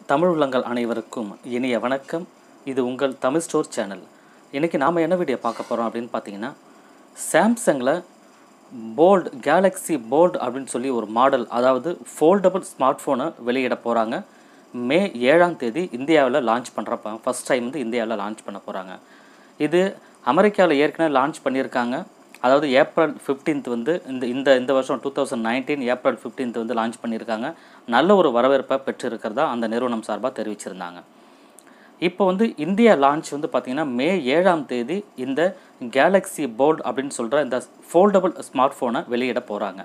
தமிழ் உள்ளங்கள் அனைவருக்கும் இனிய வணக்கம் இது உங்கள் தமிழ் ஸ்டோர் சேனல் இன்றைக்கி நாம் என்ன வீடியோ பார்க்க போகிறோம் அப்படின்னு பார்த்தீங்கன்னா சாம்சங்கில் போல்ட் கேலக்ஸி போல்ட் அப்படின்னு சொல்லி ஒரு மாடல் அதாவது ஃபோல்டபுள் ஸ்மார்ட் ஃபோனை வெளியிட போகிறாங்க மே ஏழாம் தேதி இந்தியாவில் லான்ச் பண்ணுறப்ப ஃபஸ்ட் டைம் வந்து இந்தியாவில் லான்ச் பண்ண போகிறாங்க இது அமெரிக்காவில் ஏற்கனவே லான்ச் பண்ணியிருக்காங்க அதாவது ஏப்ரல் 15th வந்து இந்த இந்த இந்த வருஷம் two thousand nineteen April 15th வந்து லான்ச் பண்ணியிருக்காங்க நல்ல ஒரு வரவேற்பை பெற்றிருக்கிறதா அந்த நிறுவனம் சார்பாக தெரிவிச்சிருந்தாங்க இப்போ வந்து இந்தியா லான்ச் வந்து பார்த்திங்கன்னா மே ஏழாம் தேதி இந்த கேலக்ஸி போல்ட் அப்படின்னு சொல்கிற இந்த ஃபோல்டபுள் ஸ்மார்ட் ஃபோனை வெளியிட போகிறாங்க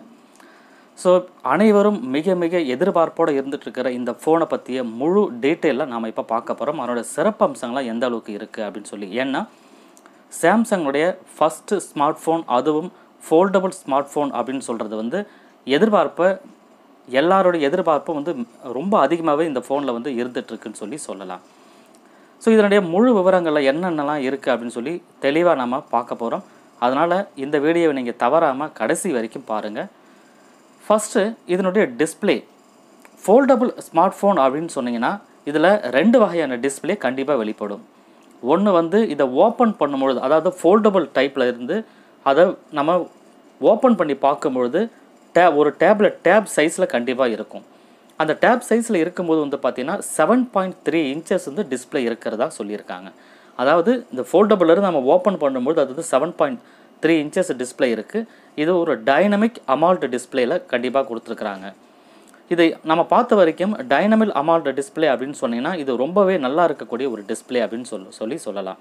ஸோ அனைவரும் மிக மிக எதிர்பார்ப்போடு இருந்துட்டு இருக்கிற இந்த ஃபோனை பற்றிய முழு டீட்டெயிலில் நாம் இப்போ பார்க்க போகிறோம் அதனோட சிறப்பம்சங்கள்லாம் எந்த அளவுக்கு இருக்குது அப்படின்னு சொல்லி ஏன்னா சாம்சங்குடைய ஃபஸ்ட்டு ஸ்மார்ட் ஃபோன் அதுவும் ஃபோல்டபுள் ஸ்மார்ட் ஃபோன் அப்படின்னு சொல்கிறது வந்து எதிர்பார்ப்பை எல்லாருடைய எதிர்பார்ப்பும் வந்து ரொம்ப அதிகமாகவே இந்த ஃபோனில் வந்து இருந்துகிட்ருக்குன்னு சொல்லி சொல்லலாம் ஸோ இதனுடைய முழு விவரங்களில் என்னென்னலாம் இருக்குது அப்படின்னு சொல்லி தெளிவாக நம்ம பார்க்க போகிறோம் அதனால் இந்த வீடியோவை நீங்கள் தவறாமல் கடைசி வரைக்கும் பாருங்கள் ஃபஸ்ட்டு இதனுடைய டிஸ்பிளே ஃபோல்டபுள் ஸ்மார்ட் ஃபோன் அப்படின்னு சொன்னீங்கன்னா இதில் ரெண்டு வகையான டிஸ்பிளே கண்டிப்பாக வெளிப்படும் ஒன்று வந்து இதை ஓப்பன் பண்ணும்பொழுது அதாவது ஃபோல்டபுள் டைப்பில் இருந்து அதை நம்ம ஓப்பன் பண்ணி பார்க்கும்பொழுது டே ஒரு டேப்லெட் டேப் சைஸில் கண்டிப்பாக இருக்கும் அந்த டேப் சைஸில் இருக்கும்போது வந்து பார்த்தீங்கன்னா செவன் பாயிண்ட் த்ரீ இன்ச்சஸ் வந்து டிஸ்பிளே இருக்கிறதா சொல்லியிருக்காங்க அதாவது இந்த ஃபோல்டபுளில் நம்ம ஓப்பன் பண்ணும்போது அது வந்து seven point three inches display இருக்குது இது ஒரு டைனமிக் அமால்ட் டிஸ்பிளேயில் கண்டிப்பாக கொடுத்துருக்குறாங்க இது நம்ம பார்த்த வரைக்கும் டைனமிக் அமால்ட் டிஸ்பிளே அப்படின்னு சொன்னீங்கன்னா இது ரொம்பவே நல்லா இருக்கக்கூடிய ஒரு டிஸ்பிளே அப்படின்னு சொல்ல சொல்லி சொல்லலாம்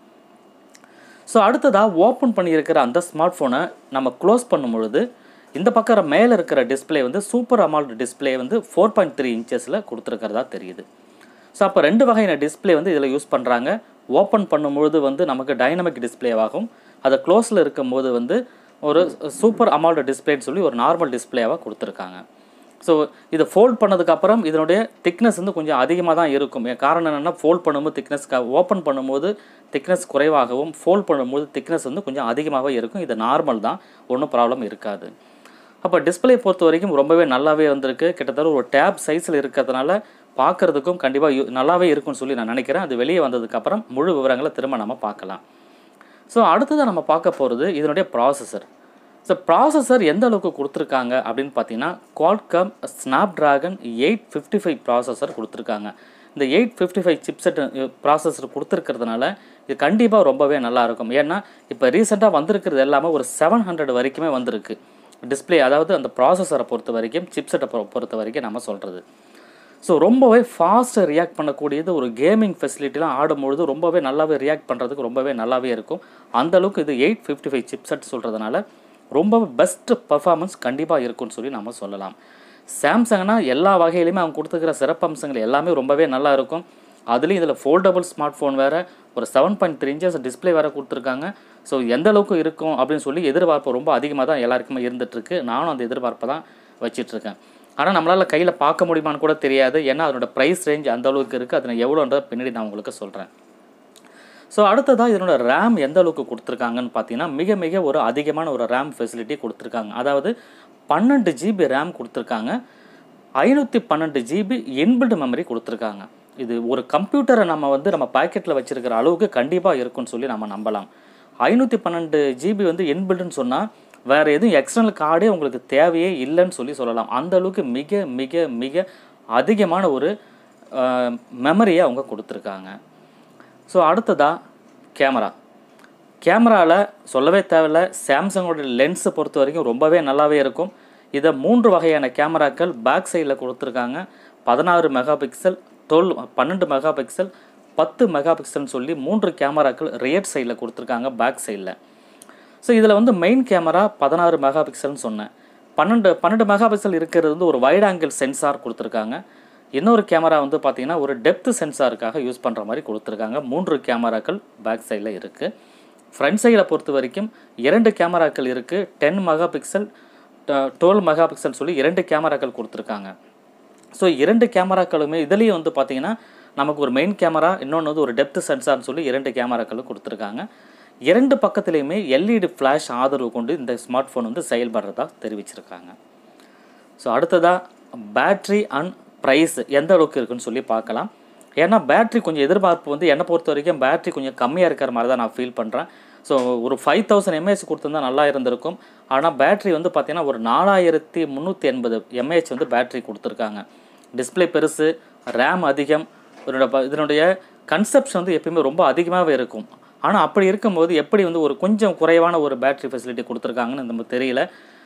ஸோ அடுத்ததாக ஓப்பன் பண்ணியிருக்கிற அந்த ஸ்மார்ட் ஃபோனை நம்ம க்ளோஸ் பண்ணும் பொழுது இந்த பக்கம் மேலே இருக்கிற டிஸ்பிளே வந்து சூப்பர் அமால்ட் டிஸ்பிளே வந்து ஃபோர் பாயிண்ட் த்ரீ இன்ச்சஸில் கொடுத்துருக்கிறதா தெரியுது ஸோ அப்போ ரெண்டு வகையான டிஸ்பிளே வந்து இதில் யூஸ் பண்ணுறாங்க ஓப்பன் பண்ணும்பொழுது வந்து நமக்கு டைனமிக் டிஸ்பிளேவாகும் அதை க்ளோஸில் இருக்கும்போது வந்து ஒரு சூப்பர் அமால்ட் டிஸ்பிளேன்னு சொல்லி ஒரு நார்மல் டிஸ்பிளேவாக கொடுத்துருக்காங்க ஸோ இதை ஃபோல்ட் பண்ணதுக்கப்புறம் இதனுடைய திக்னஸ் வந்து கொஞ்சம் அதிகமாக தான் இருக்கும் என் காரணம் என்னென்னா ஃபோல்ட் பண்ணும்போது திக்னஸ் ஓப்பன் பண்ணும்போது திக்னஸ் குறைவாகவும் ஃபோல்ட் பண்ணும்போது திக்னஸ் வந்து கொஞ்சம் அதிகமாகவே இருக்கும் இது நார்மல் தான் ஒன்றும் ப்ராப்ளம் இருக்காது அப்போ டிஸ்பிளே பொறுத்த வரைக்கும் ரொம்பவே நல்லாவே வந்திருக்கு கிட்டத்தட்ட ஒரு டேப் சைஸில் இருக்கிறதுனால பார்க்குறதுக்கும் கண்டிப்பாக நல்லாவே இருக்கும்னு சொல்லி நான் நினைக்கிறேன் அது வெளியே வந்ததுக்கப்புறம் முழு விவரங்களை திரும்ப நம்ம பார்க்கலாம் ஸோ அடுத்ததாக நம்ம பார்க்க போகிறது இதனுடைய ப்ராசஸர் ஸோ ப்ராசஸர் எந்த அளவுக்கு கொடுத்துருக்காங்க அப்படின்னு பார்த்தீங்கன்னா Qualcomm Snapdragon eight fifty five processor கொடுத்துருக்காங்க இந்த eight fifty five chipset processor கொடுத்துருக்கிறதுனால இது கண்டிப்பாக ரொம்பவே நல்லாயிருக்கும் ஏன்னா இப்போ ரீசெண்டாக வந்திருக்கிறது எல்லாமே ஒரு செவன் ஹண்ட்ரட் வரைக்குமே வந்திருக்கு டிஸ்பிளே அதாவது அந்த ப்ராசஸரை பொறுத்த வரைக்கும் சிப்செட்டை பொறுத்த வரைக்கும் நம்ம சொல்கிறது ஸோ ரொம்பவே ஃபாஸ்ட்டாக ரியாக்ட் பண்ணக்கூடியது ஒரு கேமிங் ஃபெசிலிட்டிலாம் ஆடும்பொழுது ரொம்பவே நல்லாவே ரியாக்ட் பண்ணுறதுக்கு ரொம்பவே நல்லாவே இருக்கும் அந்தளவுக்கு இது எயிட் ஃபிஃப்டி ஃபைவ் சிப்செட் சொல்கிறதுனால ரொம்ப பெஸ்ட்டு பர்ஃபார்மன்ஸ் கண்டிப்பாக இருக்கும்னு சொல்லி நம்ம சொல்லலாம் சாம்சங்னா எல்லா வகையிலையுமே அவங்க கொடுத்துருக்கிற சிறப்பம்சங்கள் எல்லாமே ரொம்பவே நல்லா இருக்கும் அதுலேயும் இதில் ஃபோல்டபுள் ஸ்மார்ட் ஃபோன் வேறு ஒரு seven point three inches display வேறு கொடுத்துருக்காங்க ஸோ எந்த அளவுக்கு இருக்கும் அப்படின்னு சொல்லி எதிர்பார்ப்பு ரொம்ப அதிகமாக தான் எல்லாருக்குமே இருந்துகிட்ருக்கு நானும் அந்த எதிர்பார்ப்பை தான் வச்சிட்ருக்கேன் ஆனால் நம்மளால் கையில் பார்க்க முடியுமான்னு கூட தெரியாது ஏன்னா அதனோட ப்ரைஸ் ரேஞ்ச் அந்த அளவுக்கு இருக்குது அதில் எவ்வளோன்றத பின்னாடி நான் உங்களுக்கு சொல்கிறேன் ஸோ அடுத்ததாக இதனோட ரேம் எந்த அளவுக்கு கொடுத்துருக்காங்கன்னு பார்த்தீங்கன்னா மிக மிக ஒரு அதிகமான ஒரு ரேம் ஃபெசிலிட்டி கொடுத்துருக்காங்க அதாவது பன்னெண்டு ஜிபி ரேம் கொடுத்துருக்காங்க ஐநூற்றி பன்னெண்டு ஜிபி இன்பில்டு மெமரி கொடுத்துருக்காங்க இது ஒரு கம்ப்யூட்டரை நம்ம வந்து நம்ம பாக்கெட்டில் வச்சுருக்கிற அளவுக்கு கண்டிப்பாக இருக்குன்னு சொல்லி நம்ம நம்பலாம் ஐநூற்றி பன்னெண்டு ஜிபி வந்து இன்பில்டுன்னு சொன்னால் வேறு எதுவும் எக்ஸ்டர்னல் கார்டே உங்களுக்கு தேவையே இல்லைன்னு சொல்லி சொல்லலாம் அந்த அளவுக்கு மிக மிக மிக அதிகமான ஒரு மெமரியை அவங்க கொடுத்துருக்காங்க ஸோ அடுத்ததாக கேமரா கேமராவில் சொல்லவே தேவையில்ல சாம்சங்கோட லென்ஸை பொறுத்த வரைக்கும் ரொம்பவே நல்லாவே இருக்கும் இதை மூன்று வகையான கேமராக்கள் பேக் சைடில் கொடுத்துருக்காங்க பதினாறு மெகா பிக்சல் டுவெல் பன்னெண்டு மெகா பிக்சல் பத்து மெகா பிக்சல்னு சொல்லி மூன்று கேமராக்கள் ரியர் சைடில் கொடுத்துருக்காங்க பேக் சைடில் ஸோ இதில் வந்து மெயின் கேமரா பதினாறு மெகா பிக்சல்னு சொன்னேன் பன்னெண்டு பன்னெண்டு மெகா பிக்சல் இருக்கிறது வந்து ஒரு வைட் ஆங்கிள் சென்சார் கொடுத்துருக்காங்க இன்னொரு கேமரா வந்து பார்த்திங்கன்னா ஒரு டெப்த் சென்சாருக்காக யூஸ் பண்ணுற மாதிரி கொடுத்துருக்காங்க மூன்று கேமராக்கள் பேக் சைடில் இருக்குது ஃப்ரண்ட் சைடில் பொறுத்த வரைக்கும் இரண்டு கேமராக்கள் இருக்குது ten mega pixel twelve mega pixel சொல்லி இரண்டு கேமராக்கள் கொடுத்துருக்காங்க ஸோ இரண்டு கேமராக்களுமே இதுலேயும் வந்து பார்த்திங்கன்னா நமக்கு ஒரு மெயின் கேமரா இன்னொன்று வந்து ஒரு டெப்த் சென்சார்னு சொல்லி இரண்டு கேமராக்களும் கொடுத்துருக்காங்க இரண்டு பக்கத்துலேயுமே எல்இடி ஃப்ளாஷ் ஆதரவு கொண்டு இந்த ஸ்மார்ட் ஃபோன் வந்து செயல்படுறதா தெரிவிச்சிருக்காங்க ஸோ அடுத்ததாக பேட்ரி அண்ட் ப்ரைஸ் எந்த அளவுக்கு இருக்குன்னு சொல்லி பார்க்கலாம் ஏன்னா பேட்ரி கொஞ்சம் எதிர்பார்ப்பு வந்து என்னை பொறுத்த வரைக்கும் பேட்ரி கொஞ்சம் கம்மியாக இருக்கிற மாதிரி தான் நான் ஃபீல் பண்ணுறேன் ஸோ ஒரு ஃபைவ் தௌசண்ட் எம்ஏஹெச் கொடுத்துருந்தா நல்லா இருந்திருக்கும் ஆனால் பேட்ரி வந்து பார்த்தீங்கன்னா ஒரு நாலாயிரத்தி முந்நூற்றி எண்பது எம்ஏஹெச் வந்து பேட்ரி கொடுத்துருக்காங்க டிஸ்ப்ளே பெருசு ரேம் அதிகம் இதனோட ப- இதனுடைய கன்செப்ட்ஸ் வந்து எப்பயுமே ரொம்ப அதிகமாகவே இருக்கும் ஆனால் அப்படி இருக்கும்போது எப்படி வந்து ஒரு கொஞ்சம் குறைவான ஒரு பேட்டரி ஃபெசிலிட்டி கொடுத்துருக்காங்கன்னு நமக்கு தெரியல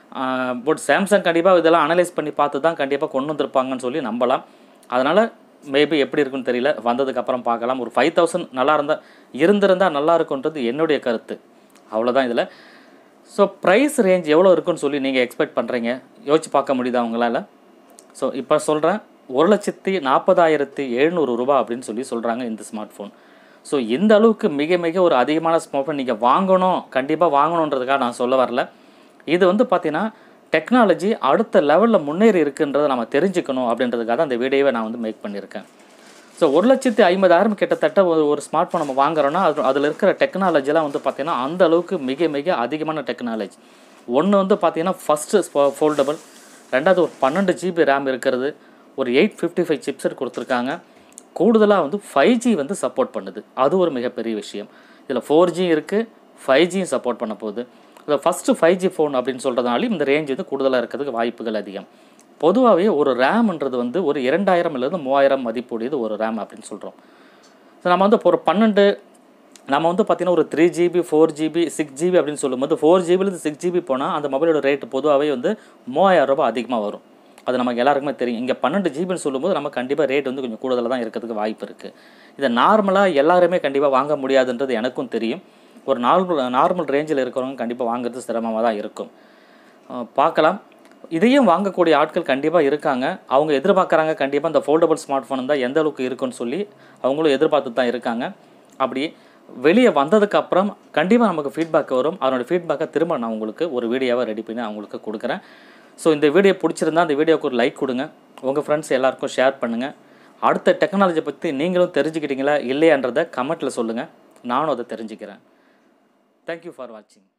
பட் சாம்சங் கண்டிப்பாக இதெல்லாம் அனலைஸ் பண்ணி பார்த்து தான் கண்டிப்பாக கொண்டு வந்திருப்பாங்கன்னு சொல்லி நம்பலாம் அதனால் மேபி எப்படி இருக்குன்னு தெரியல வந்ததுக்கு அப்புறம் பார்க்கலாம் ஒரு ஃபைவ் தௌசண்ட் நல்லா இருந்தால் இருந்திருந்தால் நல்லா இருக்குன்றது என்னுடைய கருத்து அவ்வளோதான் இதில் ஸோ ப்ரைஸ் ரேஞ்ச் எவ்வளோ இருக்குன்னு சொல்லி நீங்கள் எக்ஸ்பெக்ட் பண்ணுறீங்க யோசிச்சு பார்க்க முடியுதா உங்களால் ஸோ இப்போ சொல்கிறேன் ஒரு லட்சத்தி நாற்பதாயிரத்தி எழுநூறு ரூபாய் அப்படின்னு சொல்லி சொல்கிறாங்க இந்த ஸ்மார்ட் ஃபோன் ஸோ இந்த அளவுக்கு மிக மிக ஒரு அதிகமான ஸ்மார்ட் ஃபோன் நீங்கள் வாங்கணும் கண்டிப்பாக வாங்கணுன்றதுக்காக நான் சொல்ல வரல இது வந்து பார்த்தீங்கன்னா டெக்னாலஜி அடுத்த லெவலில் முன்னேறி இருக்குன்றதை நம்ம தெரிஞ்சுக்கணும் அப்படின்றதுக்காக தான் இந்த வீடியோவை நான் வந்து மேக் பண்ணியிருக்கேன் ஸோ ஒரு லட்சத்தி ஐம்பதாயிரம் கிட்டத்தட்ட ஒரு ஒரு ஸ்மார்ட் ஃபோன் நம்ம வாங்குறோன்னா அது அதில் இருக்கிற டெக்னாலஜிலாம் வந்து பார்த்தீங்கன்னா அந்த அளவுக்கு மிக மிக அதிகமான டெக்னாலஜி ஒன்று வந்து பார்த்தீங்கன்னா ஃபஸ்ட்டு ஃபோல்டபுள் ரெண்டாவது ஒரு பன்னெண்டு ஜிபி ரேம் இருக்கிறது ஒரு எயிட் ஃபிஃப்டி ஃபைவ் சிப்செட் கொடுத்துருக்காங்க கூடுதலாக வந்து ஃபைவ் ஜி வந்து சப்போர்ட் பண்ணுது அது ஒரு மிகப்பெரிய விஷயம் இதில் ஃபோர் ஜி இருக்குது ஃபைவ் ஜியும் சப்போர்ட் பண்ண போகுது இதில் ஃபஸ்ட்டு ஃபைவ் ஜி ஃபோன் அப்படின்னு சொல்கிறதுனாலும் இந்த ரேஞ்ச் வந்து கூடுதலாக இருக்கிறதுக்கு வாய்ப்புகள் அதிகம் பொதுவாகவே ஒரு ரேம்ன்றது வந்து ஒரு இரண்டாயிரம் இல்லது மூவாயிரம் மதிப்புடையது ஒரு ரேம் அப்படின்னு சொல்கிறோம் ஸோ நம்ம வந்து இப்போ ஒரு பன்னெண்டு நம்ம வந்து பார்த்திங்கன்னா ஒரு three GB four GB six GB அப்படின்னு சொல்லும்போது ஃபோர் ஜிபிலேருந்து சிக்ஸ் ஜிபி போனால் அந்த மொபைலோட ரேட் பொதுவாகவே வந்து மூவாயிரம் ரூபாய் அதிகமாக வரும் அது நமக்கு எல்லாருக்குமே தெரியும் இங்கே பன்னெண்டு ஜிபின்னு சொல்லும்போது நம்ம கண்டிப்பாக ரேட் வந்து கொஞ்சம் கூடுதலாக தான் இருக்கிறதுக்கு வாய்ப்பு இருக்குது இதை நார்மலாக எல்லாருமே கண்டிப்பாக வாங்க முடியாதுன்றது எனக்கும் தெரியும் ஒரு நார்மல் நார்மல் ரேஞ்சில் இருக்கிறவங்க கண்டிப்பாக வாங்குறது சிரமமாக தான் இருக்கும் அஹ் பார்க்கலாம் இதையும் வாங்கக்கூடிய ஆட்கள் கண்டிப்பாக இருக்காங்க அவங்க எதிர்பார்க்குறாங்க கண்டிப்பாக இந்த ஃபோல்டபுள் ஸ்மார்ட் ஃபோன் தான் எந்த அளவுக்கு இருக்குன்னு சொல்லி அவங்களும் எதிர்பார்த்து தான் இருக்காங்க அப்படி வெளியே வந்ததுக்கு அப்புறம் கண்டிப்பாக நமக்கு ஃபீட்பேக் வரும் அதனோட ஃபீட்பேக்கை திரும்ப நான் உங்களுக்கு ஒரு வீடியோவை ரெடி பண்ணி அவங்களுக்கு கொடுக்குறேன் ஸோ இந்த வீடியோ பிடிச்சிருந்தா இந்த வீடியோக்கு ஒரு லைக் கொடுங்க உங்கள் ஃப்ரெண்ட்ஸ் எல்லாருக்கும் ஷேர் பண்ணுங்கள் அடுத்த டெக்னாலஜி பற்றி நீங்களும் தெரிஞ்சுக்கிட்டீங்களா இல்லையான்றதை கமெண்ட்டில் சொல்லுங்கள் நானும் அதை தெரிஞ்சுக்கிறேன் தேங்க்யூ ஃபார் வாட்சிங்